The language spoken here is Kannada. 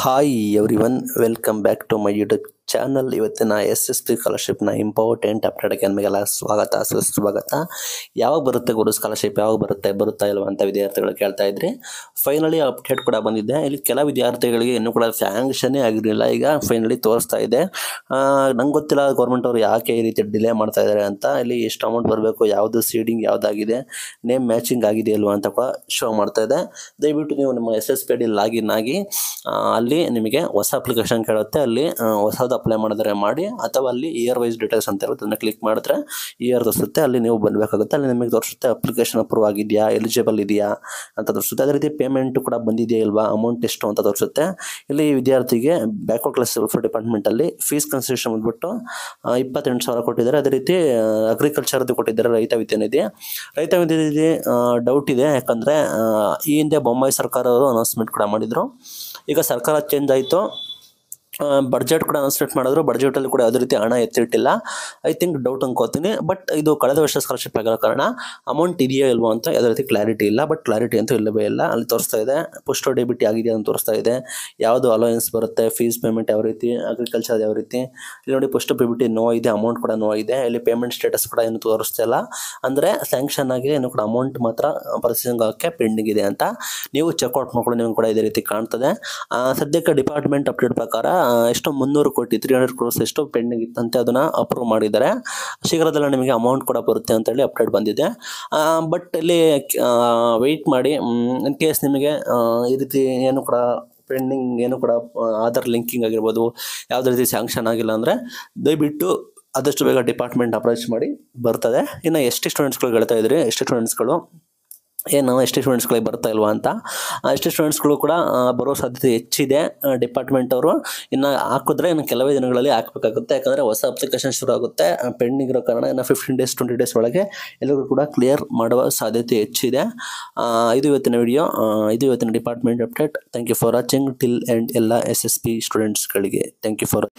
hi everyone welcome back to my YouTube channel ಇವತ್ತಿನ ಎಸ್ ಎಸ್ ಪಿ ಸ್ಕಾಲರ್ಶಿಪ್ನ ಇಂಪಾರ್ಟೆಂಟ್ ಅಪ್ಡೇಟ್ಗೆ ನಿಮಗೆಲ್ಲ ಸ್ವಾಗತ ಸುಸ್ವಾಗತ ಯಾವಾಗ ಬರುತ್ತೆ ಗುರು ಸ್ಕಾಲರ್ಶಿಪ್ ಯಾವಾಗ ಬರುತ್ತೆ ಬರುತ್ತಾ ಇಲ್ವಾ ಅಂತ ವಿದ್ಯಾರ್ಥಿಗಳು ಕೇಳ್ತಾ ಇದ್ರಿ ಫೈನಲಿ ಅಪ್ಡೇಟ್ ಕೂಡ ಬಂದಿದೆ ಇಲ್ಲಿ ಕೆಲ ವಿದ್ಯಾರ್ಥಿಗಳಿಗೆ ಇನ್ನೂ ಕೂಡ ಸ್ಯಾಂಕ್ಷನ್ನೇ ಆಗಿರಲಿಲ್ಲ ಈಗ ಫೈನಲಿ ತೋರಿಸ್ತಾ ಇದೆ ನಂಗೆ ಗೊತ್ತಿಲ್ಲ ಗೌರ್ಮೆಂಟ್ ಅವರು ಯಾಕೆ ಈ ರೀತಿ ಡಿಲೇ ಮಾಡ್ತಾ ಇದ್ದಾರೆ ಅಂತ ಇಲ್ಲಿ ಎಷ್ಟು ಅಮೌಂಟ್ ಬರಬೇಕು ಯಾವುದು ಸೀಡಿಂಗ್ ಯಾವುದಾಗಿದೆ ನೇಮ್ ಮ್ಯಾಚಿಂಗ್ ಆಗಿದೆ ಇಲ್ವಾ ಅಂತ ಕೂಡ ಶೋ ಮಾಡ್ತಾ ಇದೆ ದಯವಿಟ್ಟು ನೀವು ನಿಮ್ಮ S S P D login ಆಗಿ ಆ, ಅಲ್ಲಿ ನಿಮಗೆ ಹೊಸ ಅಪ್ಲಿಕೇಶನ್ ಕೇಳುತ್ತೆ ಅಲ್ಲಿ ಆ, ಹೊಸದು ಅಪ್ಲೈ ಮಾಡಿದ್ರೆ ಮಾಡಿ ಅಥವಾ ಅಲ್ಲಿ ಇಯರ್ ವೈಸ್ ಡೀಟೇಲ್ಸ್ ಅಂತ ಇರುತ್ತೆ ಅದನ್ನ ಕ್ಲಿಕ್ ಮಾಡಿದ್ರೆ ಇಯರ್ ತೋರಿಸುತ್ತೆ ಅಲ್ಲಿ ನೀವು ಬಂದಬೇಕಾಗುತ್ತೆ ಅಲ್ಲಿ ನಿಮಗೆ ತೋರಿಸುತ್ತೆ ಅಪ್ಲಿಕೇಶನ್ ಅಪ್ರೂವ್ ಆಗಿದೆಯಾ ಎಲಿಜಿಬಲ್ ಇದೆಯಾ ಅಂತ ತೋರಿಸುತ್ತೆ ಅದೇ ರೀತಿ ಪೇಮೆಂಟ್ ಕೂಡ ಬಂದಿದೆಯಾ ಇಲ್ವಾ ಅಮೌಂಟ್ ಎಷ್ಟು ಅಂತ ತೋರಿಸುತ್ತೆ ಇಲ್ಲಿ ವಿದ್ಯಾರ್ಥಿಗೆ ಬ್ಯಾಕ್ವರ್ಡ್ ಕ್ಲಾಸ್ ವೆಲ್ಫೇರ್ ಡಿಪಾರ್ಟ್ಮೆಂಟಲ್ಲಿ ಫೀಸ್ ಕನ್ಸೆಷನ್ ಬಂದ್ಬಿಟ್ಟು ಆ, ಇಪ್ಪತ್ತೆಂಟು ಸಾವಿರ ಕೊಟ್ಟಿದ್ದಾರೆ ಅದೇ ರೀತಿ ಅಗ್ರಿಕಲ್ಚರ್ದು ಕೊಟ್ಟಿದ್ದಾರೆ ರೈತ ವಿದ್ಯಾನಿಧಿ ರೈತ ವಿದ್ಯಾನಿಧಿ ಡೌಟ್ ಇದೆ ಯಾಕಂದರೆ ಈ ಹಿಂದೆ ಬೊಂಬಾಯಿ ಸರ್ಕಾರ ಅವರು ಅನೌನ್ಸ್ಮೆಂಟ್ ಕೂಡ ಮಾಡಿದರು ಈಗ ಸರ್ಕಾರ ಚೇಂಜ್ ಆಯಿತು ಬಡ್ಜೆಟ್ ಕೂಡ ಅನೌನ್ಸ್ಮೆಂಟ್ ಮಾಡಿದ್ರು ಬಡ್ಜೆಟಲ್ಲಿ ಕೂಡ ಯಾವುದೇ ರೀತಿ ಹಣ ಎತ್ತಿಟ್ಟಿಲ್ಲ ಐ ಥಿಂಕ್ ಡೌಟ್ ಅನ್ಕೋತೀನಿ ಬಟ್ ಇದು ಕಳೆದ ವರ್ಷ ಸ್ಕಾಲರ್ಶಿಪ್ ಆಗಿರೋ ಕಾರಣ ಅಮೌಂಟ್ ಇದೆಯೋ ಇಲ್ವೋ ಅಂತ ಯಾವುದೇ ರೀತಿ ಕ್ಲಾರಿಟಿ ಇಲ್ಲ ಬಟ್ ಕ್ಲಾರಿಟಿ ಅಂತೂ ಇಲ್ಲವೇ ಇಲ್ಲ ಅಲ್ಲಿ ತೋರಿಸ್ತಾ ಇದೆ ಪೋಸ್ಟೋ ಡೆಬಿಟ್ ಆಗಿದೆಯಾ ಅಂತ ತೋರಿಸ್ತಾ ಇದೆ ಯಾವುದು ಅಲೋಯನ್ಸ್ ಬರುತ್ತೆ ಫೀಸ್ ಪೇಮೆಂಟ್ ಯಾವ ರೀತಿ ಅಗ್ರಿಕಲ್ಚರ್ ಯಾವ ರೀತಿ ಇಲ್ಲಿ ನೋಡಿ ಪೋಸ್ಟೋ ಡೆಬಿಟಿ ನೋ ಇದೆ ಅಮೌಂಟ್ ಕೂಡ ನೋ ಇದೆ ಇಲ್ಲಿ ಪೇಮೆಂಟ್ ಸ್ಟೇಟಸ್ ಕೂಡ ಏನು ತೋರಿಸ್ತಾ ಇಲ್ಲ ಅಂದರೆ ಸ್ಯಾಂಕ್ಷನ್ ಆಗಿದೆ ಇನ್ನು ಕೂಡ ಅಮೌಂಟ್ ಮಾತ್ರ ಪ್ರೊಸೆಸಿಂಗ್ ಆಗೋಕ್ಕೆ ಪೆಂಡಿಂಗ್ ಇದೆ ಅಂತ ನೀವು ಚೆಕ್ಔಟ್ ಮಾಡ್ಕೊಂಡು ನಿಮ್ಗೆ ಕೂಡ ಇದೇ ರೀತಿ ಕಾಣ್ತದೆ ಆ, ಸದ್ಯಕ್ಕೆ ಡಿಪಾರ್ಟ್ಮೆಂಟ್ ಅಪ್ಡೇಟ್ ಪ್ರಕಾರ ಆ, ಎಷ್ಟು ಮುನ್ನೂರು ಕೋಟಿ ತ್ರೀ ಹಂಡ್ರೆಡ್ ಕ್ರೋರ್ಸ್ ಎಷ್ಟು ಪೆಂಡಿಂಗ್ ಇತ್ತಂತೆ ಅದನ್ನು ಅಪ್ರೂವ್ ಮಾಡಿದ್ದಾರೆ ಶೀಘ್ರದಲ್ಲೇ ನಿಮಗೆ ಅಮೌಂಟ್ ಕೂಡ ಬರುತ್ತೆ ಅಂತೇಳಿ ಅಪ್ಡೇಟ್ ಬಂದಿದೆ ಬಟ್ ಇಲ್ಲಿ ವೆಯ್ಟ್ ಮಾಡಿ ಇನ್ ಕೇಸ್ ನಿಮಗೆ ಆ, ಈ ರೀತಿ ಏನು ಕೂಡ ಪೆಂಡಿಂಗ್ ಏನು ಕೂಡ ಆ, ಆಧಾರ್ ಲಿಂಕಿಂಗ್ ಆಗಿರ್ಬೋದು ಯಾವುದೇ ರೀತಿ ಸ್ಯಾಂಕ್ಷನ್ ಆಗಿಲ್ಲ ಅಂದರೆ ದಯವಿಟ್ಟು ಆದಷ್ಟು ಬೇಗ ಡಿಪಾರ್ಟ್ಮೆಂಟ್ ಅಪ್ರೋಚ್ ಮಾಡಿ ಬರ್ತದೆ ಇನ್ನು ಎಷ್ಟೇ ಸ್ಟೂಡೆಂಟ್ಸ್ಗಳು ಹೇಳ್ತಾ ಇದ್ರಿ ಎಷ್ಟೇ ಸ್ಟೂಡೆಂಟ್ಸ್ಗಳು ಏನು ಎಷ್ಟೇ ಸ್ಟೂಡೆಂಟ್ಸ್ಗಳಿಗೆ ಬರ್ತಾ ಇಲ್ವಾ ಅಂತ ಆ, ಎಷ್ಟೇ ಸ್ಟೂಡೆಂಟ್ಸ್ಗಳು ಕೂಡ ಆ, ಬರೋ ಸಾಧ್ಯತೆ ಹೆಚ್ಚಿದೆ ಡಿಪಾರ್ಟ್ಮೆಂಟ್ ಅವರು ಇನ್ನು ಹಾಕಿದ್ರೆ ಇನ್ನು ಕೆಲವೇ ದಿನಗಳಲ್ಲಿ ಹಾಕಬೇಕಾಗುತ್ತೆ ಯಾಕಂದರೆ ಹೊಸ ಅಪ್ಲಿಕೇಶನ್ ಶುರು ಆಗುತ್ತೆ ಪೆಂಡಿಂಗ್ ಇರೋ ಕಾರಣ ಇನ್ನು ಫಿಫ್ಟೀನ್ ಡೇಸ್ ಟ್ವೆಂಟಿ ಡೇಸ್ ಒಳಗೆ ಎಲ್ಲರಿಗೂ ಕೂಡ ಕ್ಲಿಯರ್ ಮಾಡುವ ಸಾಧ್ಯತೆ ಹೆಚ್ಚಿದೆ ಆ, ಇದು ಇವತ್ತಿನ ವಿಡಿಯೋ ಇದು ಇವತ್ತಿನ department update thank you for watching till and ಎಲ್ಲ ಎಸ್ ಎಸ್ ಪಿ ಸ್ಟೂಡೆಂಟ್ಸ್ಗಳಿಗೆ ಥ್ಯಾಂಕ್ ಯು ಫಾರ್